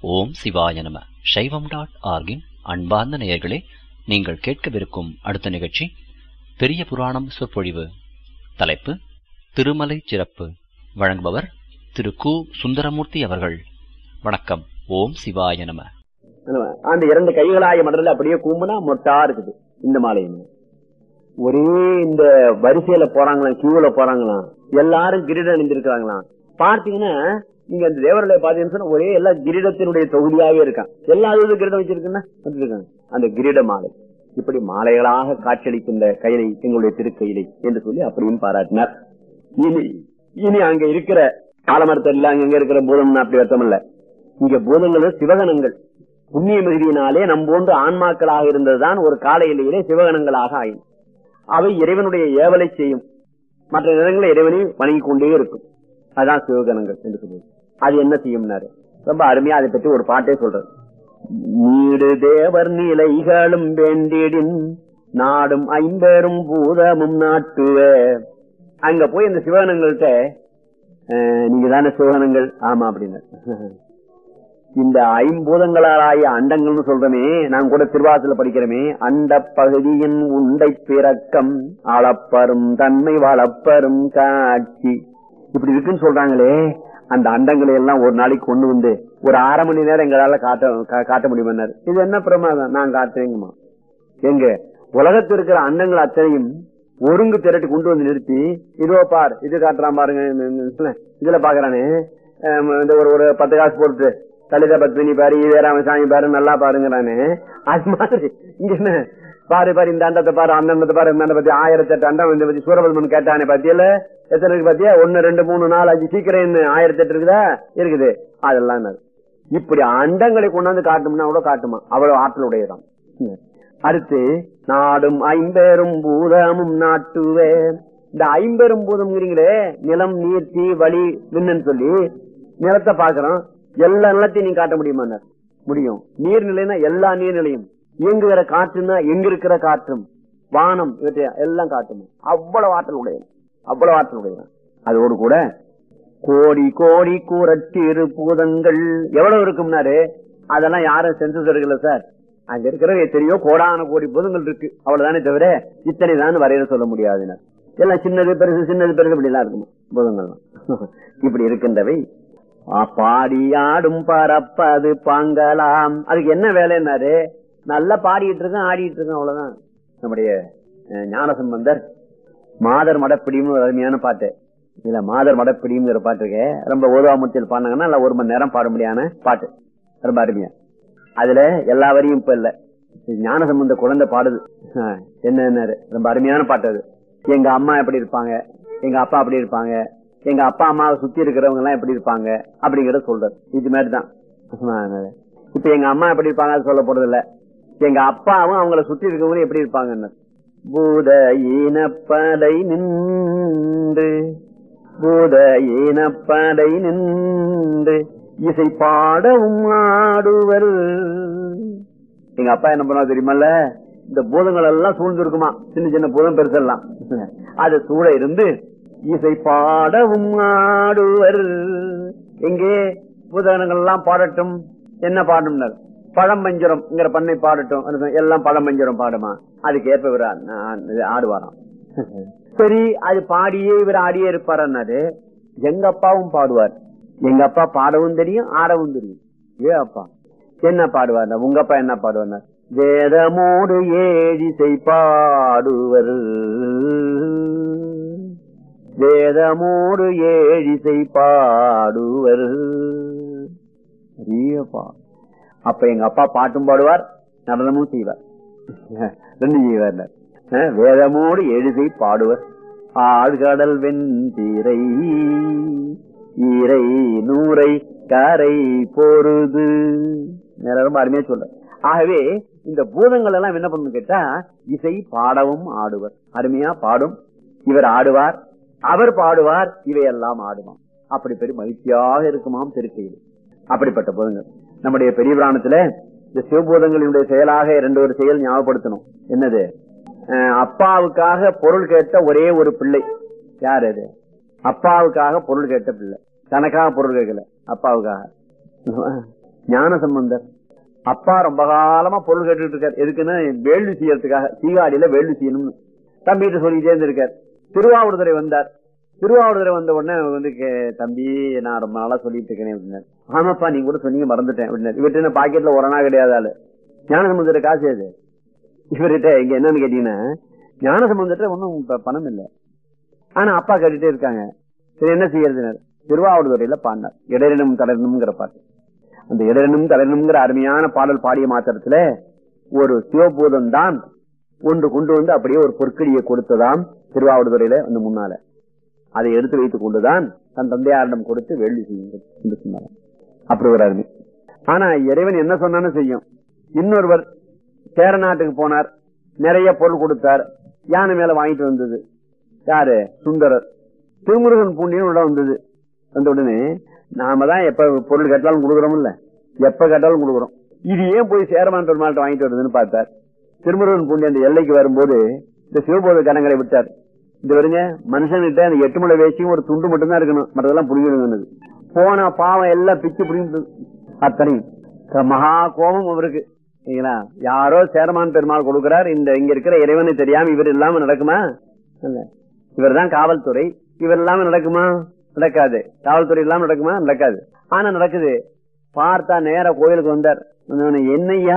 ஓம் சிவாய நம சைவம் டாட் ஆர்கின் அன்பார்ந்த நேயர்களே நீங்கள் கேட்கவிருக்கும் அடுத்த நிகழ்ச்சி பெரிய புராணம் சொற்பொழிவு தலைப்பு திருமலை சிறப்பு வழங்குபவர் திரு கு சுந்தரமூர்த்தி அவர்கள் வணக்கம் ஓம் சிவாய நம அந்த இரண்டு கைகளாய மடல அப்படியே கூம்புனா மொட்டா இருக்குது இந்த மாலையும் ஒரே இந்த வரிசையில போறாங்களாம் கியூல போறாங்களாம் எல்லாரும் கிரீடம் அணிந்திருக்கிறாங்களாம் பார்த்தீங்கன்னா நீங்க அந்த தேவரலை பாத்தீங்கன்னு சொன்னா ஒரே எல்லா கிரீடத்தினுடைய தொகுதியாவே இருக்கான் எல்லா இது கிரீடம் வச்சிருக்குன்னா வச்சிருக்காங்க அந்த கிரீட மாலை இப்படி மாலைகளாக காட்சியளிக்கின்ற கைலை எங்களுடைய திருக்கையிலை என்று சொல்லி அப்படியும் பாராட்டினார் இனி இனி அங்க இருக்கிற ஆலமரத்தில் அங்க இருக்கிற பூதம் அப்படி அர்த்தம் இல்ல இங்க பூதங்கள் சிவகணங்கள் புண்ணிய மிகுதியினாலே நம் போன்று ஆன்மாக்களாக இருந்ததுதான் ஒரு காலையிலேயே சிவகணங்களாக ஆயின அவை இறைவனுடைய ஏவலை செய்யும் மற்ற நேரங்களில் இறைவனை வணங்கிக் கொண்டே இருக்கும் அதான் சிவகணங்கள் என்று சொல்லுவது அது என்ன செய்யும்னாரு ரொம்ப அருமையா அதை பற்றி ஒரு பாட்டே சொல்றது நீடு தேவர் நிலைகளும் வேண்டிடின் நாடும் ஐம்பெரும் பூதமும் நாட்டுவ அங்க போய் இந்த சிவகணங்கள்கிட்ட நீங்க தானே சிவகணங்கள் ஆமா அப்படின்னு இந்த ஐம்பூதங்களாய அண்டங்கள்னு சொல்றமே நான் கூட திருவாசல படிக்கிறோமே அண்ட பகுதியின் உண்டை பிறக்கம் அளப்பரும் தன்மை வளப்பரும் காட்சி இப்படி இருக்குன்னு சொல்றாங்களே அந்த அண்டங்களை எல்லாம் ஒரு நாளைக்கு கொண்டு வந்து ஒரு அரை மணி நேரம் எங்களால காட்ட காட்ட முடியுமன்னாரு இது என்ன பிரமாதம் நான் காட்டுறேங்கம்மா எங்க உலகத்தில் இருக்கிற அண்டங்கள் அத்தனையும் ஒருங்கு திரட்டி கொண்டு வந்து நிறுத்தி இதோ பார் இது காட்டுறான் பாருங்க இதுல பாக்குறானே இந்த ஒரு ஒரு பத்து காசு போட்டு லலிதா பத்மினி பாரு வீராமசாமி பாரு நல்லா பாருங்கிறானே அது மாதிரி இங்க என்ன பாரு பாரு இந்த அண்டத்தை பாரு அந்த அண்டத்தை பாரு இந்த பத்தி ஆயிரத்தி எட்டு அண்டம் இந்த பத்தி சூரபத்மன் கேட்டானே பத்தியில எத்தனை இருக்கு பாத்தியா ஒன்னு ரெண்டு மூணு நாலு அஞ்சு சீக்கிரம் ஆயிரத்தி எட்டு இருக்குதா இருக்குது அதெல்லாம் இப்படி அண்டங்களை கொண்டாந்து காட்டும்னா கூட காட்டுமா அவ்வளவு ஆற்றல் உடையதான் அடுத்து நாடும் ஐம்பெரும் பூதமும் நாட்டுவே இந்த ஐம்பெரும் பூதம்ங்கிறீங்களே நிலம் நீர் தீ வழி விண்ணுன்னு சொல்லி நிலத்தை பாக்குறோம் எல்லா நிலத்தையும் நீங்க காட்ட முடியுமா முடியும் நீர்நிலைனா எல்லா நீர்நிலையும் இயங்குகிற காற்றுன்னா எங்க இருக்கிற காற்றும் வானம் இவற்றை எல்லாம் காட்டுமா அவ்வளவு ஆற்றல் உடையது அவ்வளவு ஆற்றல் உடையது அதோடு கூட கோடி கோடி கூறட்டிரு பூதங்கள் எவ்வளவு இருக்கும்னாரு அதெல்லாம் யாரும் சென்சஸ் எடுக்கல சார் அங்க இருக்கிற எத்தனையோ கோடான கோடி பூதங்கள் இருக்கு அவ்வளவுதானே தவிர இத்தனை தான் வரையில சொல்ல முடியாதுன்னு எல்லாம் சின்னது பெருசு சின்னது பெருசு இப்படி எல்லாம் இருக்குமா பூதங்கள்லாம் இப்படி இருக்கின்றவை பாடியாடும் பரப்பது பாங்கலாம் அதுக்கு என்ன வேலைன்னாரு நல்லா பாடிட்டு இருக்கேன் ஆடிட்டு இருக்கேன் அவ்வளவுதான் நம்முடைய ஞான சம்பந்தர் மாதர் மடப்பிடியும் அருமையான பாட்டு இல்ல மாதர் மடப்பிடிங்கிற பாட்டு இருக்க ரொம்ப ஓதுவாமத்தில் பாடினாங்கன்னா இல்ல ஒரு மணி நேரம் பாட முடியான பாட்டு ரொம்ப அருமையா அதுல எல்லா வரியும் இப்ப இல்ல ஞான சம்பந்த குழந்தை பாடுது என்ன ரொம்ப அருமையான பாட்டு அது எங்க அம்மா எப்படி இருப்பாங்க எங்க அப்பா அப்படி இருப்பாங்க எங்க அப்பா அம்மாவை சுத்தி இருக்கிறவங்க எல்லாம் எப்படி இருப்பாங்க அப்படிங்கறத சொல்றாரு இது மாதிரிதான் இப்ப எங்க அம்மா எப்படி இருப்பாங்க அது சொல்ல போறது இல்ல எங்க அப்பாவும் அவங்கள சுத்தி இருக்கவங்களும் எப்படி இருப்பாங்க பூத ஈனப்படை நின்று பூத ஈனப்படை நின்று இசை பாடவும் ஆடுவர் எங்க அப்பா என்ன பண்ணுவா தெரியுமல்ல இந்த பூதங்கள் எல்லாம் சூழ்ந்திருக்குமா சின்ன சின்ன பூதம் பெருசெல்லாம் அது சூழ இருந்து இசை பாடவும் ஆடுவர் எங்கே பூதகணங்கள் எல்லாம் பாடட்டும் என்ன பாடும்னர் பழம்பஞ்சரம்ங்கிற பண்ணை பாடட்டும் எல்லாம் பழம்பஞ்சரம் பாடுமா அதுக்கு ஏற்ப இவர் ஆடுவாராம் சரி அது பாடியே இவர் ஆடியே இருப்பாரு எங்க அப்பாவும் பாடுவார் எங்க அப்பா பாடவும் தெரியும் ஆடவும் தெரியும் ஏ அப்பா என்ன பாடுவார் உங்க அப்பா என்ன பாடுவார் வேதமோடு ஏழிசை பாடுவர் வேதமோடு ஏழிசை பாடுவர் அரியப்பா அப்ப எங்க அப்பா பாட்டும் பாடுவார் நடனமும் செய்வார் ரெண்டு செய்வார் வேதமோடு எழுதை பாடுவர் ஆழ்கடல் வெண்தீரை ஈரை நூரை கரை பொருது ரொம்ப அருமையா சொல்ற ஆகவே இந்த பூதங்கள் எல்லாம் என்ன பண்ணு கேட்டா இசை பாடவும் ஆடுவர் அருமையா பாடும் இவர் ஆடுவார் அவர் பாடுவார் இவையெல்லாம் ஆடுவான் அப்படி பெரிய மகிழ்ச்சியாக இருக்குமாம் திருக்கையில் அப்படிப்பட்ட பூதங்கள் நம்முடைய பெரிய புராணத்துல இந்த சிவபூதங்களினுடைய செயலாக இரண்டு ஒரு செயல் ஞாபகப்படுத்தணும் என்னது அப்பாவுக்காக பொருள் கேட்ட ஒரே ஒரு பிள்ளை யார் அது அப்பாவுக்காக பொருள் கேட்ட பிள்ளை தனக்காக பொருள் கேட்கல அப்பாவுக்காக ஞான சம்பந்தர் அப்பா ரொம்ப காலமா பொருள் கேட்டுட்டு இருக்காரு எதுக்குன்னா வேள்வி செய்யறதுக்காக சீகாடியில வேள்வி செய்யணும்னு தம்பிகிட்ட சொல்லிட்டே இருந்திருக்கார் திருவாவூர்துறை வந்தார் திருவாவூர்துறை வந்த உடனே வந்து கே- தம்பி நான் ரொம்ப நாளா சொல்லிட்டு இருக்கேன் அப்படின்னாரு ஆமாப்பா நீங்க கூட சொன்னீங்க மறந்துட்டேன் அப்படின்னாரு இவர்கிட்ட என்ன பாக்கெட்ல ஒரு அணா கிடையாது ஆளு ஞானசமுத்திர காசு அது இவர்கிட்ட இங்க என்னன்னு கேட்டீங்கன்னா ஞானசமுத்திர ஒன்னும் இப்ப பணம் இல்லை ஆனா அப்பா கேட்டுட்டே இருக்காங்க சரி என்ன செய்யறதுனாரு திருவாவூர்துறையில பாடினார் இடரினும் தளரணுங்கிற பாட்டு அந்த இடரினும் தளரணுங்கிற அருமையான பாடல் பாடிய மாத்திரத்துல ஒரு சிவபூதம் தான் ஒன்று கொண்டு வந்து அப்படியே ஒரு பொற்கடியை கொடுத்ததாம் திருவாவூர்துறையில அந்த முன்னால அதை எடுத்து வைத்துக் கொண்டுதான் தன் தந்தையாரிடம் கொடுத்து வேள்வி செய்யுங்கள் என்று சொன்னார் அப்படி ஒரு அருமை ஆனா இறைவன் என்ன சொன்னாலும் செய்யும் இன்னொருவர் சேர நாட்டுக்கு போனார் நிறைய பொருள் கொடுத்தார் யானை மேல வாங்கிட்டு வந்தது யாரு சுந்தரர் திருமுருகன் பூண்டியும் உள்ள வந்தது வந்த உடனே நாம தான் எப்ப பொருள் கேட்டாலும் கொடுக்குறோம் இல்ல எப்ப கேட்டாலும் கொடுக்குறோம் இது ஏன் போய் சேரமான் பெருமாள்கிட்ட வாங்கிட்டு வருதுன்னு பார்த்தார் திருமுருகன் பூண்டி அந்த எல்லைக்கு வரும்போது இந்த சிவபோத கணங்களை விட்டார் இது வருங்க மனுஷன்கிட்ட அந்த எட்டு முளை வேசியும் ஒரு துண்டு மட்டும்தான் இருக்கணும் மற்றதெல்லாம் புரிஞ்சுடுங்கிறது போன பாவம் எல்லாம் பிச்சு புரிஞ்சு அத்தனையும் க- மகா கோபம் அவருக்கு சரிங்களா யாரோ சேரமான் பெருமாள் கொடுக்கிறார் இந்த இங்க இருக்கிற இறைவனை தெரியாம இவர் இல்லாம நடக்குமா இல்ல இவர் தான் காவல்துறை இவர் இல்லாம நடக்குமா நடக்காது காவல்துறை இல்லாம நடக்குமா நடக்காது ஆனா நடக்குது பார்த்தா நேரா கோயிலுக்கு வந்தார் வந்தவொடனே, என்னய்யா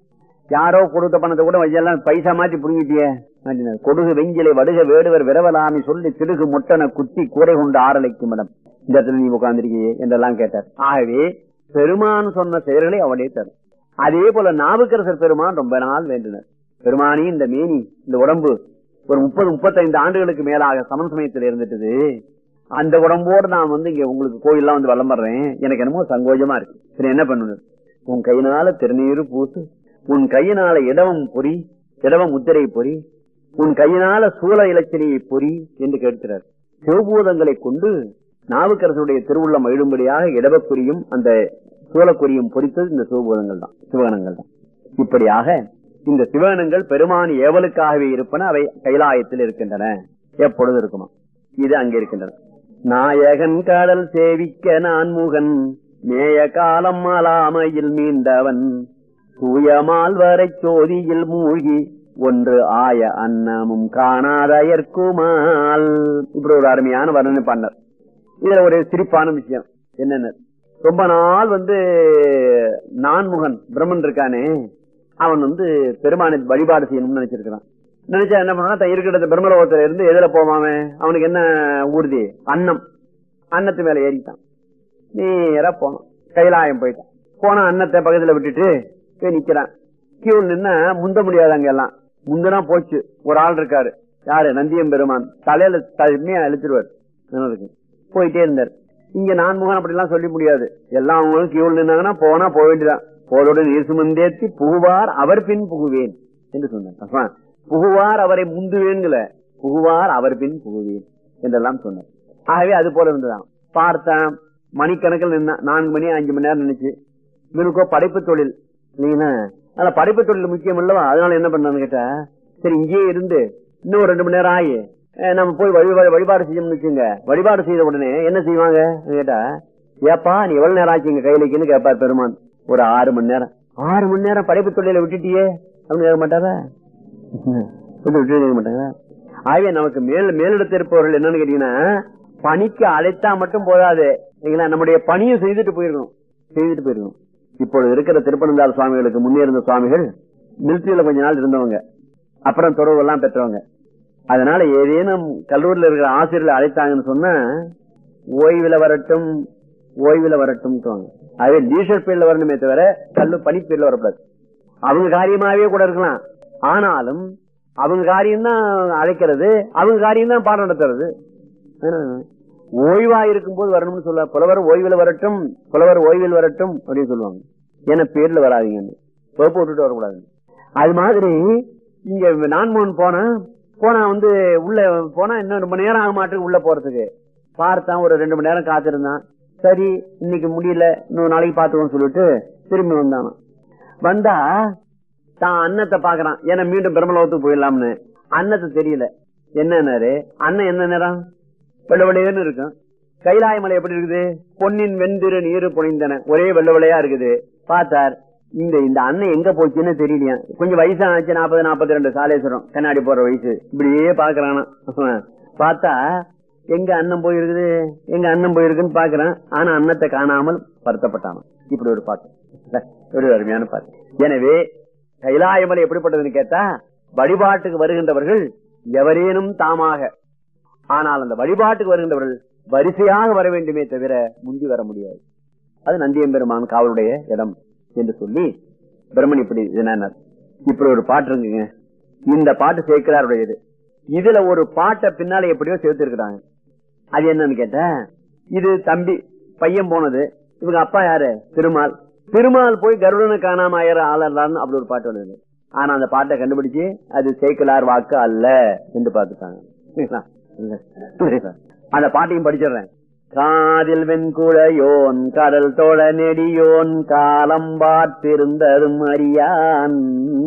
யாரோ கொடுத்த பணத்தை கூட வையெல்லாம் பைசா மாத்தி புடுங்கிட்டியே மாட்டினார். கொடுகு வெஞ்சிலை வடுக வேடுவர் விரவலாமி சொல்லி திருகு முட்டன குத்தி கூரை கொண்டு ஆரலைக்கும் இடம் இந்த இடத்துல நீ உட்கார்ந்திருக்கியே என்றெல்லாம் கேட்டார் ஆகவே பெருமான் சொன்ன செயல்களை அவளே தரும் அதே போல நாவுக்கரசர் பெருமான் ரொம்ப நாள் வேண்டினர் பெருமானி இந்த மேனி இந்த உடம்பு ஒரு முப்பது முப்பத்தைந்து ஆண்டுகளுக்கு மேலாக சமன் சமயத்தில் இருந்துட்டது அந்த உடம்போடு நான் வந்து இங்க உங்களுக்கு கோயில்லாம் வந்து வலம் வர்றேன் எனக்கு என்னமோ சங்கோஜமா இருக்கு சரி என்ன பண்ணணும் உன் கையினால திருநீரு பூசு உன் கையினால இடவம் பொறி இடவம் முத்திரை பொறி உன் கையினால சூழ இலச்சினையை பொறி என்று கேட்கிறார் சிவபூதங்களை கொண்டு நாவுக்கரசுடைய திருவுள்ளம் எழும்படியாக இடவக்குறியும் அந்த சூழக்குறியும் பொறித்தது இந்த சிவபூதங்கள் தான் சிவகணங்கள் தான் இப்படியாக இந்த சிவகணங்கள் பெருமான் ஏவலுக்காகவே இருப்பன அவை கைலாயத்தில் இருக்கின்றன எப்பொழுது இருக்குமா இது அங்கே இருக்கின்றன நாயகன் கடல் சேவிக்க நான் முகன் மேய காலம் அலாமையில் மீண்டவன் தூயமால் வரை சோதியில் மூழ்கி ஒன்று ஆய அன்னமும் காணாதயற்குமால் இப்படி ஒரு அருமையான வர்ணனை பண்ணார் இதுல ஒரு சிரிப்பான விஷயம் என்னென்ன ரொம்ப நாள் வந்து நான்முகன் பிரம்மன் இருக்கானே அவன் வந்து பெருமானை வழிபாடு செய்யணும்னு நினைச்சிருக்கிறான் நினைச்சா என்ன பண்ணா தன் இருக்கிற பிரம்மலோகத்துல இருந்து எதுல போவாமே அவனுக்கு என்ன ஊர்தி அன்னம் அன்னத்து மேல ஏறிட்டான் நேரா போனான் கைலாயம் போயிட்டான் போனா அன்னத்தை பக்கத்துல விட்டுட்டு போய் நிக்கிறான் கியூ நின்னா முந்த முடியாது அங்க எல்லாம் முந்தனா போச்சு ஒரு ஆள் இருக்காரு யாரு நந்தியம் பெருமான் தலையில தனியா அழுத்திடுவார் இருக்கு. போயிட்டே இருந்தார் இங்க நான்முகன் அப்படி எல்லாம் சொல்ல முடியாது எல்லாம் அவங்களும் கியூல் நின்னாங்கன்னா போனா போக வேண்டியதான் போதோடு நீர் சுமந்தேத்தி புகுவார் அவர் பின் புகுவேன் என்று சொன்னார் அப்பா, புகுவார் அவரை முந்துவேன்கள புகுவார் அவர் பின் புகுவேன் என்றெல்லாம் சொன்னார் ஆகவே அது போல இருந்ததான் பார்த்தான் மணிக்கணக்கில் நின்னா நான்கு மணி அஞ்சு மணி நேரம் நினைச்சு இவனுக்கோ படைப்பு தொழில் இல்லைங்களா அதனால படைப்பு தொழில் முக்கியம் இல்லவா அதனால என்ன பண்ணான்னு கேட்டா சரி இங்கேயே இருந்து இன்னும் ஒரு ரெண்டு மணி நேரம் ஆகி அஹ் நம்ம போய் வழிபாடு வழிபாடு செய்யணும்னு வச்சுங்க வழிபாடு செய்த உடனே என்ன செய்வாங்க கேட்டா ஏப்பா நீ எவ்வளவு நேரம் ஆச்சு இங்க கையிலக்குன்னு கேட்பார் பெருமான் ஒரு ஆறு மணி நேரம் ஆறு மணி நேரம் படைப்பு தொழில விட்டுட்டியே அப்படின்னு கேட்க மாட்டாரா விட்டு விட்டு கேட்க மாட்டாங்களா ஆகவே நமக்கு மேல் மேலிடத்தில் இருப்பவர்கள் என்னன்னு கேட்டீங்கன்னா பணிக்கு அழைத்தா மட்டும் போதாது இல்லைங்களா நம்முடைய பணியை செய்துட்டு போயிருக்கணும் செய்துட்டு போயிருக்கணும் இப்பொழுது இருக்கிற திருப்பனந்தாள் சுவாமிகளுக்கு முன்னே இருந்த சுவாமிகள் மிலிட்டரியில கொஞ்ச நாள் இருந்தவங்க அப்புறம் தொடர்பு எல்லாம் பெற்றவங்க அதனால ஏதேனும் கல்லூரியில் இருக்கிற ஆசிரியர்கள் அழைத்தாங்கன்னு சொன்னா ஓய்வுல வரட்டும் ஓய்வுல வரட்டும் அதே லீஷர் பீரியட்ல வரணுமே தவிர கல்லு பனிப்பீரியட்ல வரக்கூடாது அவங்க காரியமாவே கூட இருக்கலாம் ஆனாலும் அவங்க காரியம் தான் அழைக்கிறது அவங்க காரியம் தான் பாடம் நடத்துறது அதனால ஓய்வா இருக்கும் போது வரணும்னு சொல்ல புலவர் ஓய்வில் வரட்டும் புலவர் ஓய்வில் வரட்டும் அப்படின்னு சொல்லுவாங்க ஏன்னா பேர்ல வராதீங்கன்னு வகுப்பு விட்டுட்டு வரக்கூடாது அது மாதிரி இங்க நான்மோன் போனா போனா வந்து உள்ள போனா இன்னும் ரொம்ப நேரம் ஆக மாட்டேங்குது உள்ள போறதுக்கு பார்த்தான் ஒரு ரெண்டு மணி நேரம் காத்திருந்தான் சரி இன்னைக்கு முடியல இன்னொரு நாளைக்கு பாத்துக்கோன்னு சொல்லிட்டு திரும்பி வந்தானா வந்தா தான் அன்னத்தை பாக்குறான் ஏன்னா மீண்டும் பிரம்மலோகத்துக்கு போயிடலாம்னு அன்னத்தை தெரியல என்னன்னாரு அண்ணன் என்ன நேரம் வெள்ள வெள்ளையன்னு இருக்கும் கைலாய மலை எப்படி இருக்குது பொன்னின் வெந்திரு நீரு புனைந்தன ஒரே வெள்ள வெள்ளையா இருக்குது பார்த்தார் இந்த இந்த அண்ணன் எங்க போச்சுன்னு தெரியலையா கொஞ்சம் வயசாச்சு நாற்பது நாற்பத்தி ரெண்டு சாலேஸ்வரம் கண்ணாடி போற வயசு இப்படியே பாக்குறானா பார்த்தா எங்க அண்ணன் போயிருக்குது எங்க அண்ணன் போயிருக்குன்னு பாக்குறான் ஆனா அன்னத்தை காணாமல் வருத்தப்பட்டான் இப்படி ஒரு பாட்டு ஒரு அருமையான பாட்டு எனவே கைலாயமலை எப்படிப்பட்டதுன்னு கேட்டா வழிபாட்டுக்கு வருகின்றவர்கள் எவரேனும் தாமாக ஆனால் அந்த வழிபாட்டுக்கு வருகின்றவர்கள் வரிசையாக வர வேண்டுமே தவிர முந்தி வர முடியாது அது நந்தியம்பெருமான் காவலுடைய இடம் என்று சொல்லி பிரம்மன் இப்படி என்ன இப்படி ஒரு பாட்டு இருக்குங்க இந்த பாட்டு சேர்க்கிறாருடையது இதுல ஒரு பாட்டை பின்னால எப்படியோ சேர்த்திருக்கிறாங்க அது என்னன்னு கேட்ட இது தம்பி பையன் போனது இவங்க அப்பா யாரு திருமால் திருமால் போய் கருடனை காணாம ஆயிர ஆளர்லான்னு அப்படி ஒரு பாட்டு வந்தது ஆனா அந்த பாட்டை கண்டுபிடிச்சு அது சேக்கலார் வாக்கு அல்ல என்று பார்த்துட்டாங்க அந்த பாட்டையும் படிச்சிடுறேன் காதில் வெண்குழையோன் கடல் தோழ நெடியோன் காலம் பார்த்திருந்ததும் அறியான்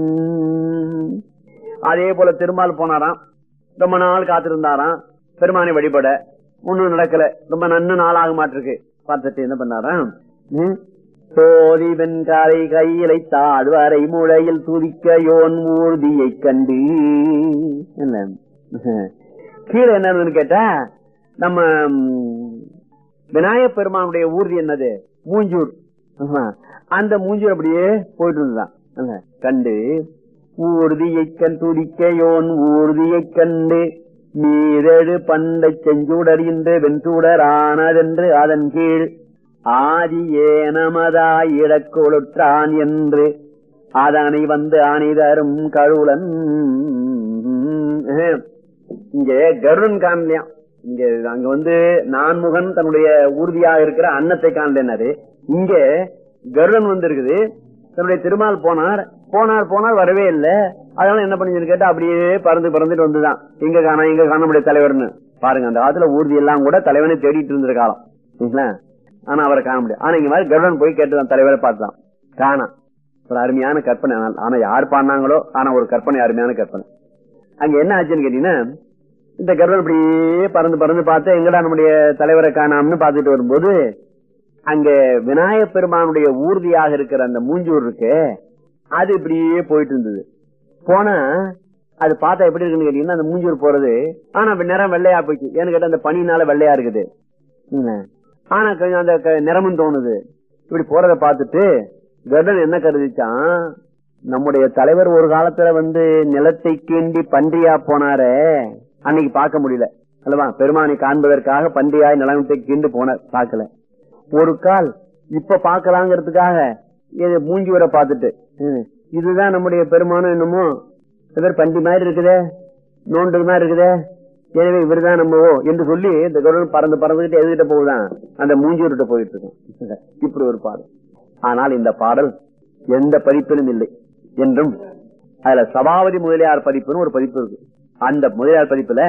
அதே போல திருமால் போனாராம் ரொம்ப நாள் காத்திருந்தாராம் பெருமானை வழிபட ஒண்ணும் நடக்கல ரொம்ப நன்னு நாளாக மாட்டிருக்கு பார்த்துட்டு என்ன பண்ணாராம் சோதி வெண்காரை கையிலை தாழ்வரை முளையில் துதிக்கையோன் ஊர்தியை கண்டு என்ன கீழே என்னன்னு கேட்டா நம்ம விநாயக பெருமானுடைய ஊர்தி என்னது மூஞ்சூர் அந்த மூஞ்சூர் அப்படியே போயிட்டு இருந்தான் கண்டு ஊர்தியை கண் துடிக்கையோன் ஊர்தியை கண்டு மீதெழு பண்டை செஞ்சூடர் இன்று வெண்சூடர் ஆனதென்று அதன் கீழ் ஆதி ஏனமதாய் இடக்கொழுற்றான் என்று அதனை வந்து அணிதரும் கழுலன் இங்க கருடன் காணலையாம் இங்க அங்க வந்து நான்முகன் தன்னுடைய ஊர்தியாக இருக்கிற அன்னத்தை காணலனாரு இங்க கருடன் வந்து இருக்குது தன்னுடைய திருமால் போனார் போனார் போனார் வரவே இல்லை அதனால என்ன பண்ணி கேட்டா அப்படியே பறந்து பறந்துட்டு வந்துதான் இங்க காண இங்க காண முடிய தலைவர்னு பாருங்க அந்த காலத்துல ஊர்தி எல்லாம் கூட தலைவனை தேடிட்டு இருந்த காலம் ஆனா அவரை காண முடியும் ஆனா இங்க மாதிரி கருடன் போய் கேட்டுதான் தலைவரை பார்த்தான் காணா ஒரு அருமையான கற்பனை ஆனா யார் பாடினாங்களோ ஆனா ஒரு கற்பனை அருமையான கற்பனை அங்க என்ன ஆச்சுன்னு கேட்டீங்கன்னா இந்த கருடன் இப்படியே பறந்து பறந்து பார்த்து எங்கடா நம்முடைய தலைவரை காணாம்னு பாத்துட்டு வரும்போது அங்க விநாயக பெருமானுடைய ஊர்தியாக இருக்கிற அந்த மூஞ்சூர் இருக்கு அது இப்படியே போயிட்டு இருந்தது போனா அது பார்த்தா எப்படி இருக்குன்னு கேட்டீங்கன்னா அந்த மூஞ்சூர் போறது ஆனா நிறம் வெள்ளையா போயிடுச்சு ஏன்னு கேட்டா அந்த பனினால வெள்ளையா இருக்குது ஆனா கொஞ்சம் அந்த நிறமும் தோணுது இப்படி போறத பார்த்துட்டு கருடன் என்ன கருதிச்சான் நம்முடைய தலைவர் ஒரு காலத்துல வந்து நிலத்தை கீண்டி பன்றியா போனாரே அன்னைக்கு பார்க்க முடியல அல்லவா பெருமானை காண்பதற்காக பன்றியாய் நிலத்தை கீண்டு போனார் பார்க்கல ஒரு கால் இப்ப பாக்கலாங்கிறதுக்காக மூஞ்சி வர பார்த்துட்டு இதுதான் நம்முடைய பெருமானம் என்னமோ இவர் பண்டி மாதிரி இருக்குதே நோண்டு மாதிரி இருக்குதே எனவே இவர் தான் நம்மவோ என்று சொல்லி இந்த கருடன் பறந்து பறந்துகிட்டு எதுகிட்ட போகுதான் அந்த மூஞ்சூர்கிட்ட போயிட்டு இருக்கும் இப்படி ஒரு பாடல் ஆனால் இந்த பாடல் எந்த பதிப்பிலும் இல்லை என்றும் அதுல சபாவதி முதலியார் பதிப்புன்னு ஒரு பதிப்பு இருக்கு அந்த முதலியார் பதிப்புல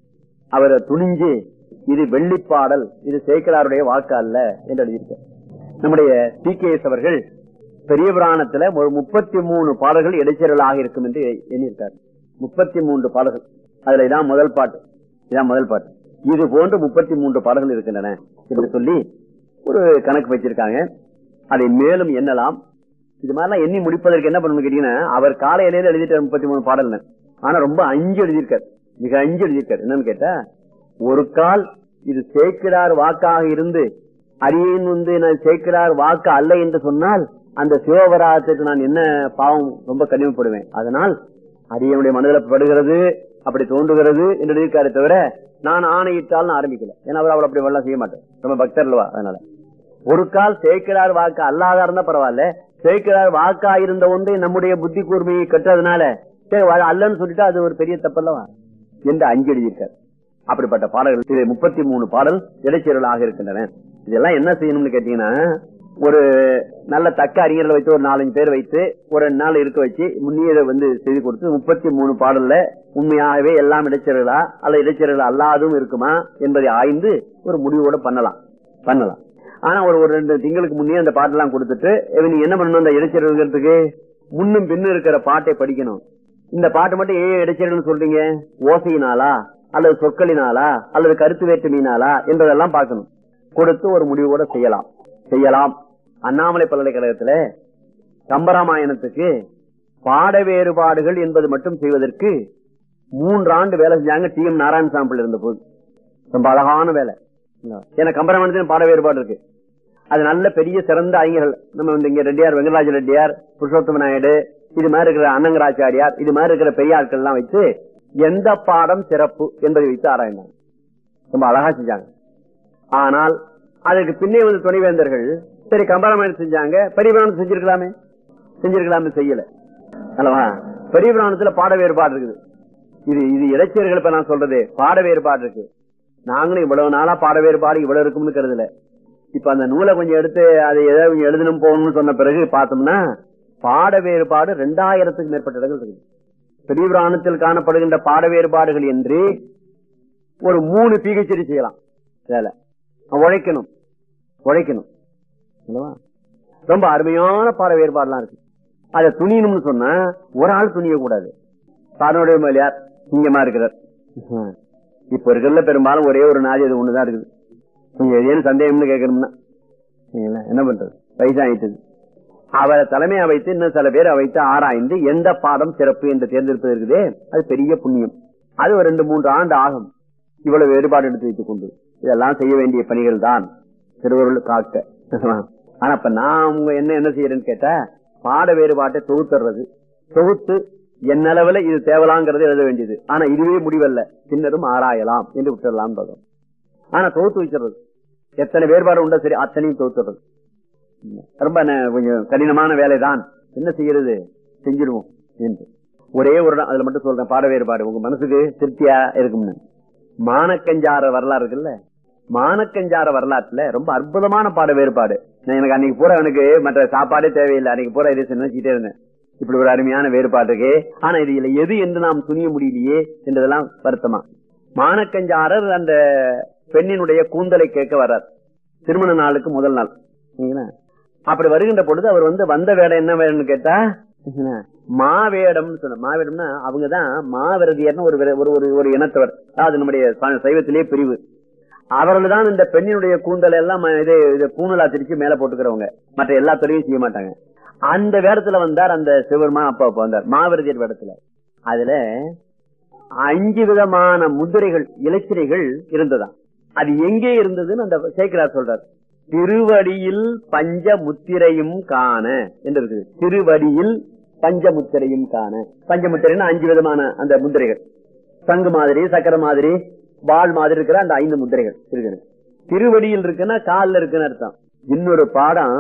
அவரை துணிஞ்சு இது வெள்ளிப்பாடல் இது சேக்கலாருடைய வாக்கு அல்ல என்று எழுதியிருக்க நம்முடைய டி கே எஸ் அவர்கள் பெரிய புராணத்துல ஒரு முப்பத்தி மூணு பாடல்கள் இடைச்செறலாக இருக்கும் என்று எண்ணியிருக்காரு முப்பத்தி மூன்று பாடல்கள் அதுல இதான் முதல் பாட்டு இதான் முதல் பாட்டு இது போன்று முப்பத்தி மூன்று பாடல்கள் இருக்கின்றன என்று சொல்லி ஒரு கணக்கு வச்சிருக்காங்க அதை மேலும் எண்ணலாம் இது மாதிரிலாம் எண்ணி முடிப்பதற்கு என்ன பண்ணணும் கேட்டீங்கன்னா அவர் கால இலையில எழுதிட்டு முப்பத்தி மூணு பாடல் ஆனா ரொம்ப அஞ்சு எழுதியிருக்காரு மிக அஞ்சு எழுதியிருக்காரு என்னன்னு கேட்டா ஒரு கால் இது சேக்கிரார் வாக்காக இருந்து அரியன் வந்து நான் சேக்கிரார் வாக்கு அல்ல என்று சொன்னால் அந்த சிவபராதத்துக்கு நான் என்ன பாவம் ரொம்ப கடினப்படுவேன் அதனால் அரியனுடைய மனதில் படுகிறது அப்படி தோன்றுகிறது என்று எழுதியிருக்காரு தவிர நான் ஆணையிட்டால் ஆரம்பிக்கல ஏன்னா அவர் அவள் அப்படி வெள்ளம் செய்ய மாட்டேன் ரொம்ப பக்தர்லவா அதனால ஒரு கால் சேக்கிரார் வாக்கு அல்லாத இருந்தா பரவாயில்ல சேக்கிரார் வாக்கா இருந்த ஒன்றை நம்முடைய புத்தி கூர்மையை கட்டுறதுனால அல்லன்னு சொல்லிட்டு அது ஒரு பெரிய தப்பல்லவா என்று அஞ்சு எழுதியிருக்காரு அப்படிப்பட்ட பாடல்கள் இது முப்பத்தி மூணு பாடல் இடைச்செருளாக இருக்கின்றன இதெல்லாம் என்ன செய்யணும்னு கேட்டீங்கன்னா ஒரு நல்ல தக்க அறிஞர்களை வச்சு ஒரு நாலஞ்சு பேர் வைத்து ஒரு ரெண்டு நாள் இருக்க வச்சு முன்னியதை வந்து செய்து கொடுத்து முப்பத்தி மூணு பாடல்ல உண்மையாகவே எல்லாம் இடைச்செருளா அல்ல இடைச்செருள் அல்லாதும் இருக்குமா என்பதை ஆய்ந்து ஒரு முடிவோட பண்ணலாம் பண்ணலாம் ஆனா ஒரு ஒரு ரெண்டு திங்களுக்கு முன்னே அந்த பாட்டெல்லாம் கொடுத்துட்டு நீங்க என்ன பண்ணணும் அந்த இடைச்செருள்ங்கிறதுக்கு முன்னும் பின்னும் இருக்கிற பாட்டை படிக்கணும் இந்த பாட்டு மட்டும் ஏன் இடைச்செருள்னு சொல்றீங்க ஓசையினாலா அல்லது சொற்களினாலா அல்லது கருத்து வேற்றுமையினாலா என்பதெல்லாம் பார்க்கணும் கொடுத்து ஒரு முடிவோட செய்யலாம் செய்யலாம் அண்ணாமலை பல்கலைக்கழகத்துல கம்பராமாயணத்துக்கு பாட வேறுபாடுகள் என்பது மட்டும் செய்வதற்கு மூன்றாண்டு வேலை செஞ்சாங்க டி எம் நாராயணசாமி இருந்த போது ரொம்ப அழகான வேலை ஏன்னா கம்பராமாயணத்திலும் பாட வேறுபாடு இருக்கு அது நல்ல பெரிய சிறந்த அறிஞர்கள் நம்ம வந்து இங்க ரெட்டியார் வெங்கடாஜ ரெட்டியார் புருஷோத்தம நாயுடு இது மாதிரி இருக்கிற அன்னங்கராச்சாரியார் இது மாதிரி இருக்கிற பெரிய ஆட்கள் எல்லாம் வச்சு எந்த பாடம் சிறப்பு என்பதை வைத்து ஆராய்ந்தாங்க ரொம்ப அழகா செஞ்சாங்க ஆனால் அதற்கு பின்னே வந்து துணைவேந்தர்கள் சரி கம்பராமாயணம் செஞ்சாங்க பெரிய புராணம் செஞ்சிருக்கலாமே செஞ்சிருக்கலாமே செய்யல அல்லவா பெரிய புராணத்துல பாட வேறுபாடு இருக்குது இது இது இளைஞர்கள் இப்ப நான் சொல்றது பாட வேறுபாடு இருக்கு நாங்களும் இவ்வளவு நாளா பாட வேறுபாடு இவ்வளவு இருக்கும்னு கருதல இப்ப அந்த நூலை கொஞ்சம் எடுத்து அதை ஏதாவது கொஞ்சம் எழுதணும் போகணும்னு சொன்ன பிறகு பார்த்தோம்னா பாட வேறுபாடு ரெண்டாயிரத்துக்கு மேற்பட்ட இடங்கள் இருக்குது பெரிய புராணத்தில் காணப்படுகின்ற பாட வேறுபாடுகள் என்று ஒரு மூணு பிஹெச்டி செய்யலாம் வேலை உழைக்கணும் உழைக்கணும் அல்லவா? ரொம்ப அருமையான பாட வேறுபாடுலாம் இருக்கு அதை துணியணும்னு சொன்னா ஒரு ஆள் துணிய கூடாது பாடனுடைய மொழியார் சிங்கமா இருக்கிறார் இப்ப இருக்கிறதுல பெரும்பாலும் ஒரே ஒரு நாதி அது ஒண்ணுதான் இருக்குது நீங்க ஏதேனும் சந்தேகம்னு கேட்கணும்னா சரிங்களா? என்ன பண்றது வயசாயிட்டது அவரை தலைமையா வைத்து இன்னும் சில பேரை வைத்து ஆராய்ந்து எந்த பாடம் சிறப்பு என்று தேர்ந்தெடுப்பது இருக்குதே அது பெரிய புண்ணியம் அது ஒரு ரெண்டு மூன்று ஆண்டு ஆகும் இவ்வளவு வேறுபாடு எடுத்து வைத்துக் கொண்டு இதெல்லாம் செய்ய வேண்டிய பணிகள் தான் திருவருள் காக்க ஆனா இப்ப நான் உங்க என்ன என்ன செய்யறேன்னு கேட்டா பாட வேறுபாட்டை தொகுத்துறது தொகுத்து என்னளவுல இது தேவலாங்கிறது எழுத வேண்டியது ஆனா இதுவே முடிவல்ல பின்னரும் ஆராயலாம் என்று விட்டுடலாம் பார்க்கணும் ஆனா தொகுத்து வச்சிடுறது எத்தனை வேறுபாடு உண்டோ சரி அத்தனையும் தொகுத்துறது ரொம்ப ந- கொஞ்சம் கடினமான வேலைதான் என்ன செய்யறது செஞ்சிருவோம் என்று ஒரே ஒரு இடம் அதுல மட்டும் சொல்றேன் பாட வேறுபாடு உங்க மனசுக்கு திருப்தியா இருக்கும்னு மானக்கஞ்சார வரலாறு இருக்குல்ல மானக்கஞ்சார வரலாற்றுல ரொம்ப அற்புதமான பாட வேறுபாடு நான் எனக்கு அன்னைக்கு பூரா எனக்கு மற்ற சாப்பாடே தேவையில்லை அன்னைக்கு பூரா இதை நினைச்சிட்டே இருந்தேன் இப்படி ஒரு அருமையான வேறுபாடு இருக்கு ஆனா இதுல எது என்று நாம் துணிய முடியலையே என்றதெல்லாம் வருத்தமா மானக்கஞ்சாரர் அந்த பெண்ணினுடைய கூந்தலை கேட்க வர்றார் திருமண நாளுக்கு முதல் நாள் சரிங்களா? அப்படி வருகின்ற பொழுது அவர் வந்து வந்த வேடம் என்ன வேடம்னு கேட்டா சரிங்களா? மாவேடம் சொன்ன மாவேடம்னா அவங்கதான் மாவிரதியர்னு ஒரு விர- ஒரு ஒரு- ஒரு இனத்தவர் அது நம்முடைய ச- சைவத்திலே பிரிவு அவர்கள் தான் இந்த பெண்ணினுடைய கூந்தல் எல்லாம் ம- இது இது பூணலா திரிச்சு மேல போட்டுக்கிறவங்க மற்ற எல்லா துறையும் செய்ய மாட்டாங்க அந்த வேடத்துல வந்தார் அந்த சிவருமா அப்பா அப்பா வந்தார் மாவிரதியர் வேடத்துல அதுல அஞ்சு விதமான முதிரைகள் இலச்சினைகள் இருந்ததாம் அது எங்கே இருந்ததுன்னு அந்த சேக்கிரார் சொல்றார் திருவடியில் பஞ்ச முத்திரையும் காண என்று இருக்குது திருவடியில் பஞ்ச முத்திரையும் காண பஞ்ச முத்திரைன்னா அஞ்சு விதமான அந்த முத்திரைகள் சங்கு மாதிரி சக்கர மாதிரி வாள் மாதிரி இருக்கிற அந்த ஐந்து முத்திரைகள் இருக்குது திருவடியில் இருக்குன்னா கால்ல இருக்குன்னு அர்த்தம் இன்னொரு பாடம்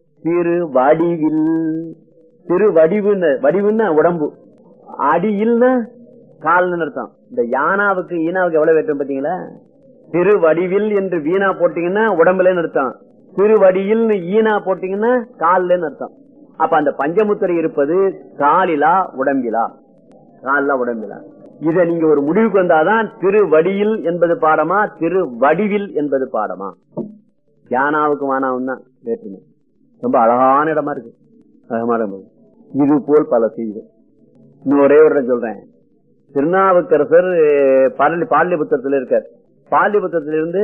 திருவடிவில் திருவடிவுன்னு வடிவுன்னா உடம்பு அடியில்னா கால்னு அர்த்தம் இந்த யானாவுக்கு ஈனாவுக்கு எவ்வளவு வேற்றம் பாத்தீங்களா திருவடிவில் என்று வீணா போட்டீங்கன்னா உடம்புலன்னு அர்த்தம் திருவடியில் ஈனா போட்டீங்கன்னா கால்லன்னு அர்த்தம் அப்ப அந்த பஞ்சமுத்திரை இருப்பது காலிலா உடம்பிலா காலிலா உடம்பிலா இத நீங்க ஒரு முடிவுக்கு வந்தாதான் திருவடியில் என்பது பாடமா திருவடிவில் என்பது பாடமா யானாவுக்கு வானாவும் தான் வேற்றுமை ரொம்ப அழகான இடமா இருக்கு அழகான இடம் இருக்கு. இது போல் பல செய்திகள் இன்னும் ஒரே ஒரு இடம் சொல்றேன் திருநாவுக்கரசர் அஹ், பாடலி பாடலிபுத்திரத்துல இருக்கார் பாடலிபுத்திரத்திலிருந்து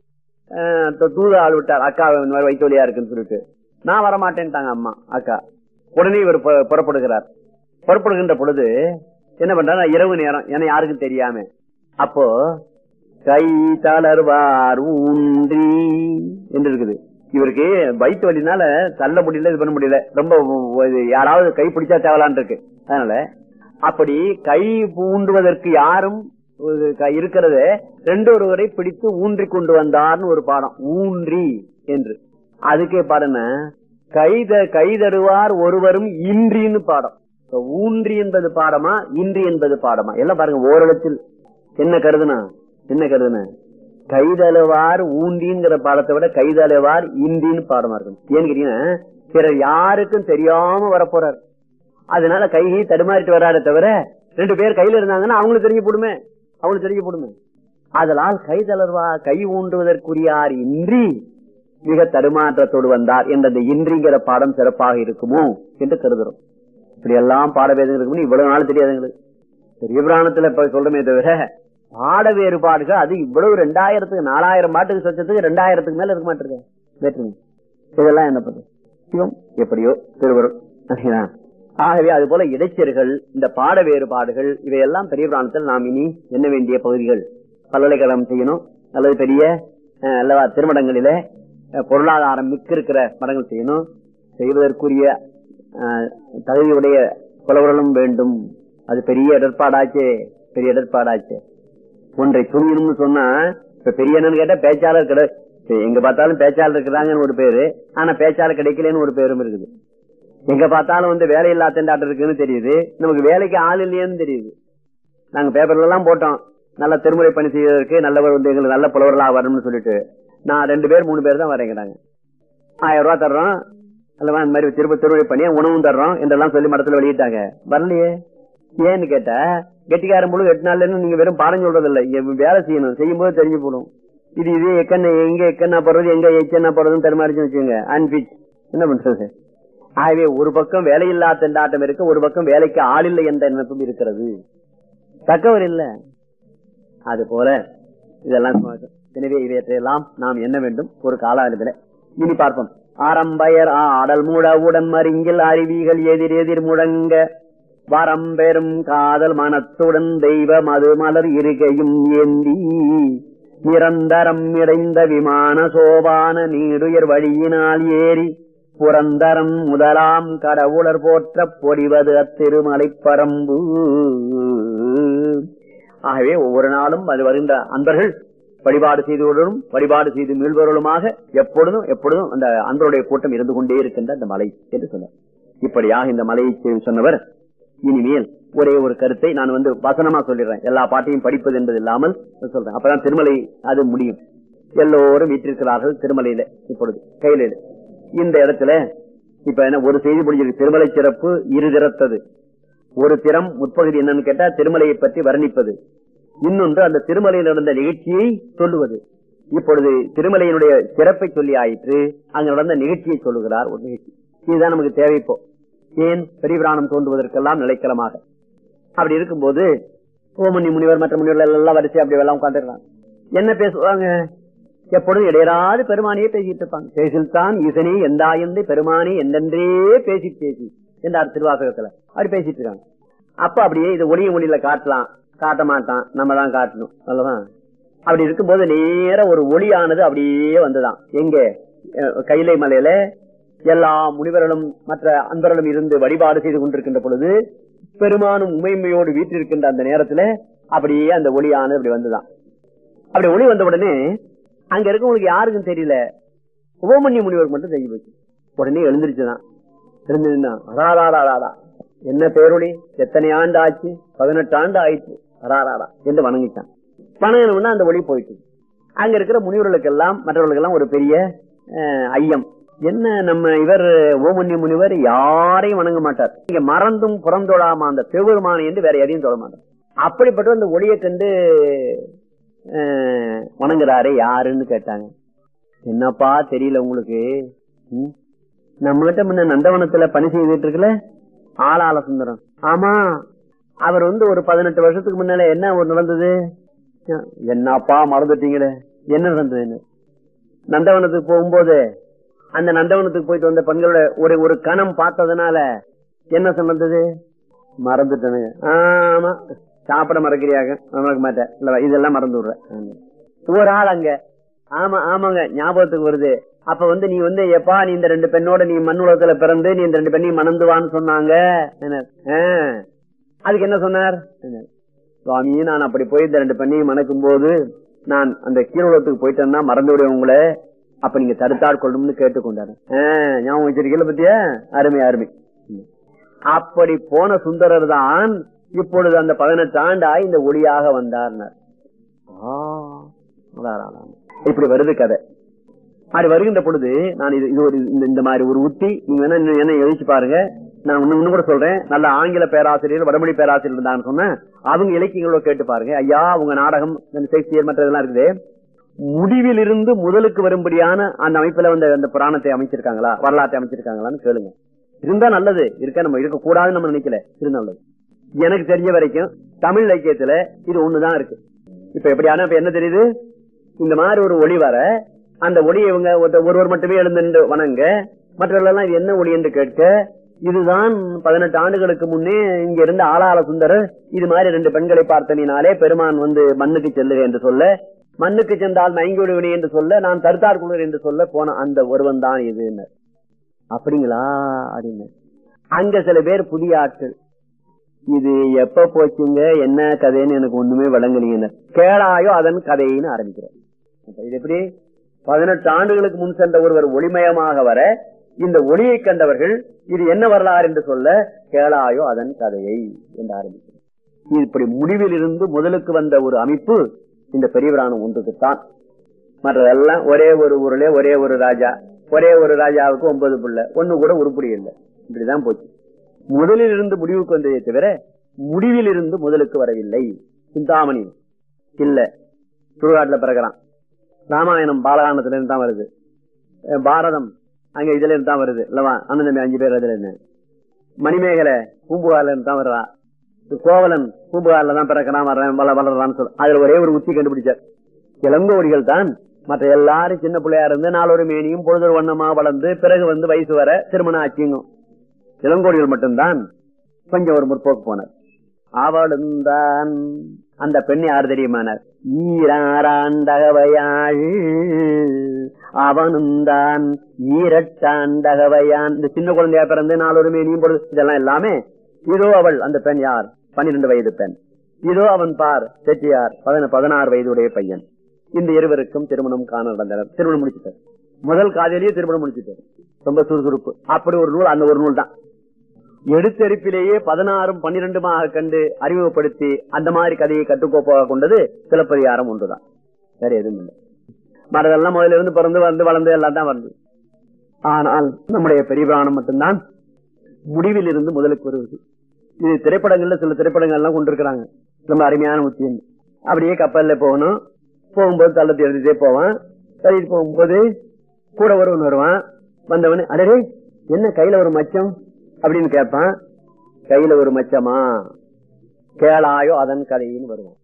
அஹ், த- தூது ஆள் விட்டார் அக்கா இந்த மாதிரி வைத்த வழியா இருக்குன்னு சொல்லிட்டு நான் வரமாட்டேன்ட்டாங்க அம்மா அக்கா உடனே இவர் பு- புறப்படுகிறார் புறப்படுகின்ற பொழுது என்ன பண்றாரு இரவு நேரம் ஏன்னா யாருக்கும் தெரியாம அப்போ கை தளர்வார் ஊன்றி என்று இருக்குது இவருக்கு வயிற்று வலினால தள்ள முடியல இது பண்ண முடியல ரொம்ப இது யாராவது கை பிடிச்சா தேவலான் இருக்கு அதனால அப்படி கை ஊன்றுவதற்கு யாரும் ஒரு க- இருக்கிறத ரெண்டு ஒருவரை பிடித்து ஊன்றி கொண்டு வந்தார்னு ஒரு பாடம் ஊன்றி என்று அதுக்கே பாருங்க கைத கைதருவார் ஒருவரும் இன்றின்னு பாடம் இப்ப ஊன்றி என்பது பாடமா இன்றி என்பது பாடமா எல்லாம் பாருங்க ஓரிடத்தில் என்ன கருதுனா என்ன கருதுன கைதழுவார் ஊண்டிங்கிற பாடத்தை விட கைதழுவார் இந்தின்னு பாடமா இருக்கும் ஏன்னு கேட்டீங்கன்னா பிறர் யாருக்கும் தெரியாம வரப்போறார் அதனால கைகை தடுமாறிட்டு வராரு தவிர ரெண்டு பேர் கையில இருந்தாங்கன்னா அவங்களுக்கு தெரிஞ்சு போடுமே அவங்களுக்கு தெரிஞ்சு போடுமே அதனால் கைதளர்வா கை ஊன்றுவதற்குரியார் இன்றி மிக தடுமாற்றத்தோடு வந்தார் என்ற அந்த இன்றிங்கிற பாடம் சிறப்பாக இருக்குமோ என்று கருதுறோம் இப்படி எல்லாம் பாட வேதம் இருக்கும்னு இவ்வளவு நாள் தெரியாது எங்களுக்கு பெரிய புராணத்துல இப்ப சொல்றமே தவிர பாட வேறுபாடுகள் அது இவ்வளவு ரெண்டாயிரத்துக்கு நாலாயிரம் பாட்டுக்கு சொச்சத்துக்கு ரெண்டாயிரத்துக்கு மேல இருக்க மாட்டிருக்க வேற்றுமை இதெல்லாம் என்ன பண்றது சிவம் எப்படியோ திருவருள் சரிங்களா? ஆகவே அது போல இடைச்சர்கள் இந்த பாட வேறுபாடுகள் இவையெல்லாம் பெரிய பிராணத்தில் நாம் இனி எண்ண வேண்டிய பகுதிகள் பல்கலைக்கழகம் செய்யணும் அல்லது பெரிய அஹ், அல்லவா திருமடங்களிலே அஹ், பொருளாதாரம் மிக்க இருக்கிற மடங்கள் செய்யணும் செய்வதற்குரிய அஹ், தகுதியுடைய புலவர்களும் வேண்டும் அது பெரிய இடர்பாடாச்சே பெரிய இடர்பாடாச்சே ஒன்றை துணியணும்னு சொன்னா இப்ப பெரிய என்னன்னு கேட்டா பேச்சாளர் கிடை இப்ப எங்க பார்த்தாலும் பேச்சாளர் இருக்கிறாங்கன்னு ஒரு பேரு ஆனா பேச்சாளர் கிடைக்கலன்னு ஒரு பேரும் இருக்குது எங்க பார்த்தாலும் வந்து வேலை இல்லா திண்டாட்டம் இருக்குன்னு தெரியுது நமக்கு வேலைக்கு ஆள் இல்லையேன்னு தெரியுது நாங்க பேப்பர்ல எல்லாம் போட்டோம் நல்ல திருமுறை பணி செய்வதற்கு நல்லவர் வந்து எங்களுக்கு நல்ல புலவர்களா வரணும்னு சொல்லிட்டு நான் ரெண்டு பேர் மூணு பேர் தான் வரேங்கிறாங்க ஆயிரம் ரூபாய் தர்றோம் அல்லவா இந்த மாதிரி திரும்ப திருமுறை பண்ணி உணவும் தர்றோம் என்றெல்லாம் சொல்லி மடத்துல வெளியிட்டாங்க வரலையே ஏன்னு கேட்டா கெட்டிக்காரன் முழு எட்டு நாள்ல இருந்து நீங்க வெறும் பாடம் சொல்றது இல்ல இங்க வேலை செய்யணும் செய்யும் போது தெரிஞ்சு போடும் இது இது எக்கண்ண எங்க எக்கண்ணா போடுறது எங்க எச்சன்னா போடுறதுன்னு தருமாறிச்சு வச்சுங்க அன்பிச் என்ன பண்றது ஆகவே ஒரு பக்கம் வேலையில்லா திண்டாட்டம் இருக்கு ஒரு பக்கம் வேலைக்கு ஆள் இல்லை என்ற நினைப்பும் இருக்கிறது தக்கவர் இல்ல அது போல இதெல்லாம் சும்மா- எனவே இவற்றையெல்லாம் நாம் என்ன வேண்டும் ஒரு காலாவதில இனி பார்ப்போம் ஆரம்பயர் ஆடல் மூட உடன் மருங்கில் அருவிகள் எதிர் எதிர் முழங்க வரம் பெறும் காதல் மனத்துடன் தெய்வ மது மலர் இருகையும் ஏந்தி நிரந்தரம் இடைந்த விமான சோபான நீடுயர் வழியினால் ஏறி புரந்தரம் முதலாம் கடவுளர் போற்ற பொடிவது அத்திருமலை பரம்பு ஆகவே ஒவ்வொரு நாளும் அது வருகின்ற அன்பர்கள் வழிபாடு செய்தவர்களும் வழிபாடு செய்து மீள்பவர்களுமாக எப்பொழுதும் எப்பொழுதும் அந்த அன்பருடைய கூட்டம் இருந்து கொண்டே இருக்கின்ற அந்த மலை என்று சொன்னார் இப்படியாக இந்த மலையை செய்து சொன்னவர் இனிமேல் ஒரே ஒரு கருத்தை நான் வந்து வசனமா சொல்லிடுறேன் எல்லா பாட்டையும் படிப்பது என்பது இல்லாமல் சொல்றேன் அப்பதான் திருமலை அது முடியும் எல்லோரும் வீட்டிருக்கிறார்கள் திருமலையில இப்பொழுது கையில இந்த இடத்துல இப்ப என்ன ஒரு செய்தி முடிஞ்சிருக்கு திருமலை சிறப்பு இரு திறத்தது ஒரு திறம் முற்பகுதி என்னன்னு கேட்டா திருமலையை பற்றி வர்ணிப்பது இன்னொன்று அந்த திருமலையில் நடந்த நிகழ்ச்சியை சொல்லுவது இப்பொழுது திருமலையினுடைய சிறப்பை சொல்லி ஆயிற்று அங்க நடந்த நிகழ்ச்சியை சொல்லுகிறார் ஒரு நிகழ்ச்சி இதுதான் நமக்கு தேவை இப்போ ஏன் பெரியபிராணம் தோன்றுவதற்கெல்லாம் நிலைக்களமாக அப்படி இருக்கும்போது ஓமனி முனிவர் மற்ற முனிவர்கள் எல்லாம் வரிசை அப்படி எல்லாம் உட்காந்துருக்காங்க என்ன பேசுவாங்க எப்பொழுதும் இடையராது பெருமானியே பேசிட்டு இருப்பாங்க பேசில் தான் ஈசனே எந்தாயந்தை பெருமானே எந்தென்றே பேசி பேசி என்றார் திருவாசகத்துல அப்படி பேசிட்டு இருக்காங்க அப்ப அப்படியே இது ஒளிய மொழியில காட்டலாம் காட்ட மாட்டான் நம்ம தான் காட்டணும் அல்லவா அப்படி இருக்கும்போது நேர ஒரு ஒளியானது அப்படியே வந்துதான் எங்க அஹ் கைலை மலையில எல்லா முனிவர்களும் மற்ற அன்பர்களும் இருந்து வழிபாடு செய்து கொண்டிருக்கின்ற பொழுது பெருமானும் உமைமையோடு வீற்றிருக்கின்ற அந்த நேரத்துல அப்படியே அந்த ஒளியானது அப்படி வந்துதான் அப்படி ஒளி வந்த உடனே அங்க இருக்கவங்களுக்கு யாருக்கும் தெரியல உபமன்ய முனிவருக்கு மட்டும் தெரிய போச்சு உடனே எழுந்திருச்சுதான் எழுந்திருந்தா அடாடாடாடா என்ன பேரொளி எத்தனை ஆண்டு ஆச்சு பதினெட்டு ஆண்டு ஆயிடுச்சு அடாடாடா என்று வணங்கிட்டான் வணங்கினோம்னா அந்த ஒளி போயிட்டு அங்க இருக்கிற முனிவர்களுக்கு எல்லாம் மற்றவர்களுக்கு எல்லாம் ஒரு பெரிய அஹ், ஐயம் என்ன நம்ம இவர் ஓமன்ய முனிவர் யாரையும் வணங்க மாட்டார் இங்க மறந்தும் புறந்தொழாம அந்த பெருமானை என்று வேற எதையும் தொழ மாட்டார் அப்படிப்பட்ட அந்த ஒளியை கண்டு அஹ், வணங்குறாரே யாருன்னு கேட்டாங்க என்னப்பா தெரியல உங்களுக்கு ம்? நம்மகிட்ட முன்ன நந்தவனத்துல பணி செய்துட்டு இருக்குல்ல ஆளாள சுந்தரம் ஆமா அவர் வந்து ஒரு பதினெட்டு வருஷத்துக்கு முன்னால என்ன ஒரு நடந்தது என்னப்பா மறந்துட்டீங்களே என்ன நடந்தது நந்தவனத்துக்கு போகும்போது அந்த நந்தவனத்துக்கு போயிட்டு வந்த பெண்களோட ஒரு ஒரு கணம் பார்த்ததுனால என்ன சொன்னது மறந்துட்டேனுங்க ஆமா சாப்பிட மறக்கிறியாக மறக்க மாட்டேன் இல்ல இதெல்லாம் மறந்து விடுறேன் ஆமா. ஒரு ஆள் அங்க ஆமா ஆமாங்க ஞாபகத்துக்கு வருது அப்ப வந்து நீ வந்து எப்பா நீ இந்த ரெண்டு பெண்ணோட நீ மண் உலகத்துல பிறந்து நீ இந்த ரெண்டு பெண்ணையும் மணந்துவான்னு சொன்னாங்க என்ன? ஆ. அதுக்கு என்ன சொன்னார் என்ன? சுவாமி நான் அப்படி போய் இந்த ரெண்டு பெண்ணையும் மணக்கும் போது நான் அந்த கீழுலகத்துக்கு போயிட்டேன்னா மறந்து விடுவேன் உங்களை அப்ப நீங்க தடுத்தாள் கொள்ளணும்னு கேட்டுக்கொண்டாரு ஆ, ஞாபகம் வச்சிருக்கீங்களா பத்தியா அருமை அருமை அப்படி போன சுந்தரர் தான் இப்பொழுது அந்த பதினெட்டு ஆண்டாய் இந்த ஒளியாக வந்தார்னார் ஆ, அடாடாடாம். இப்படி வருது கதை அப்படி வருகின்ற பொழுது நான் இது இது ஒரு இந்த- இந்த மாதிரி ஒரு உத்தி நீங்க வேணா இன்னும் என்ன யோசிச்சு பாருங்க நான் இன்னும் இன்னும் கூட சொல்றேன் நல்ல ஆங்கில பேராசிரியர் வடமொழி பேராசிரியர் இருந்தாங்கன்னு சொன்னேன் அவங்க இலக்கியங்களோட கேட்டு பாருங்க ஐயா உங்க நாடகம் இந்த ஷேக்ஸ்பியர் மற்றதெல்லாம் இருக்குது முடிவிலிருந்து முதலுக்கு வரும்படியான அந்த அமைப்புல வந்து அந்த புராணத்தை அமைச்சிருக்காங்களா வரலாற்றை அமைச்சிருக்காங்களான்னு கேளுங்க இருந்தா நல்லது இருக்க நம்ம இருக்க கூடாதுன்னு நம்ம நினைக்கல இருந்தா நல்லது எனக்கு தெரிஞ்ச வரைக்கும் தமிழ் இலக்கியத்துல இது ஒண்ணுதான் இருக்கு இப்ப எப்படியான இப்ப என்ன தெரியுது இந்த மாதிரி ஒரு ஒளி வர அந்த ஒளி இவங்க ஒருத்த- ஒருவர் மட்டுமே எழுந்து நின்று வணங்க மற்றவர்களெல்லாம் இது என்ன ஒளி என்று கேட்க இதுதான் பதினெட்டு ஆண்டுகளுக்கு முன்னே இங்க இருந்த ஆளாள சுந்தரர் இது மாதிரி ரெண்டு பெண்களை பார்த்தனினாலே பெருமான் வந்து மண்ணுக்கு செல்லுக என்று சொல்ல மண்ணுக்கு சென்றால் மயங்கி விடுவினி என்று சொல்ல நான் தருத்தார் குளிர் என்று சொல்ல போன அந்த ஒருவன் தான் இது அப்படிங்களா அப்படின்னு அங்க சில பேர் புதிய ஆட்கள் இது எப்ப போச்சுங்க என்ன கதைன்னு எனக்கு ஒண்ணுமே விளங்கலீங்க கேளாயோ அதன் கதைன்னு ஆரம்பிக்கிறார் அப்ப இது எப்படி பதினெட்டு ஆண்டுகளுக்கு முன் சென்ற ஒருவர் ஒளிமயமாக வர இந்த ஒளியை கண்டவர்கள் இது என்ன வரலாறு என்று சொல்ல கேளாயோ அதன் கதையை என்று ஆரம்பிக்கிறார் இது இப்படி முடிவில் இருந்து முதலுக்கு வந்த ஒரு அமைப்பு இந்த பெரியவரான ஒன்றுக்குத்தான் மற்றதெல்லாம் ஒரே ஒரு ஊர்ல ஒரே ஒரு ராஜா ஒரே ஒரு ராஜாவுக்கு ஒன்பது பிள்ளை ஒண்ணு கூட உருப்படி இல்லை இப்படிதான் போச்சு முதலில் இருந்து முடிவுக்கு வந்ததை தவிர முடிவில் இருந்து முதலுக்கு வரவில்லை சிந்தாமணி இல்ல சுடுகாட்டுல பிறகுறான் ராமாயணம் பாலகாண்டத்துல இருந்து தான் வருது அஹ் பாரதம் அங்க இதுல இருந்து தான் வருது இல்லவா அண்ணன் தம்பி அஞ்சு பேர் அதுல இருந்து மணிமேகலை பூம்புகார்ல இருந்து தான் வருவா கோவலன் பூம்புகார்ல தான் பிறக்கிறான் வர்றேன் வள வளர்றான்னு சொல்ல அதுல ஒரே ஒரு உச்சி கண்டுபிடிச்சார் இளங்கோடிகள் தான் மற்ற எல்லாரும் சின்ன பிள்ளையா இருந்து நாளொரு மேனியும் பொழுதொரு வண்ணமா வளர்ந்து பிறகு வந்து வயசு வர திருமணம் ஆச்சுங்கும் இளங்கோடிகள் மட்டும்தான் கொஞ்சம் ஒரு முற்போக்கு போனார் அவளும் தான் அந்த பெண் யார் தெரியுமானார் ஈராண்டாண்டகவையாள் அவனும் தான் ஈரட்டாண்டகவையான் இந்த சின்ன குழந்தையா பிறந்து நாலொரு மேனியும் பொழுது இதெல்லாம் எல்லாமே இதோ அவள் அந்த பெண் யார் பன்னிரண்டு வயது பெண் இதோ அவன் பார் செட்டியார் பதின பதினாறு வயதுடைய பையன் இந்த இருவருக்கும் திருமணம் காண நடந்தனர் திருமணம் முடிச்சுட்டார் முதல் காதலியே திருமணம் முடிச்சுட்டார் ரொம்ப சுறுசுறுப்பு அப்படி ஒரு நூல் அந்த ஒரு நூல் தான் எடுத்தெடுப்பிலேயே பதினாறும் பன்னிரெண்டுமாக கண்டு அறிமுகப்படுத்தி அந்த மாதிரி கதையை கட்டுக்கோப்பாக கொண்டது சிலப்பதிகாரம் ஒன்றுதான் வேற எதுவும் இல்லை மற்றதெல்லாம் முதல்ல இருந்து பிறந்து வந்து வளர்ந்து எல்லாம் தான் வந்து ஆனால் நம்முடைய பெரிய புராணம் மட்டும்தான் முடிவில் இருந்து முதலுக்கு வருவது இது திரைப்படங்கள்ல சில திரைப்படங்கள் எல்லாம் கொண்டிருக்கிறாங்க ரொம்ப அருமையான உத்தியம் அப்படியே கப்பல்ல போகணும் போகும்போது தள்ளத்தை எழுதிட்டே போவான் தள்ளிட்டு போகும்போது கூட ஒருவன் வருவான் வந்தவனு அடரே என்ன கையில ஒரு மச்சம் அப்படின்னு கேட்பான் கையில ஒரு மச்சமா கேளாயோ அதன் கதைன்னு வருவான்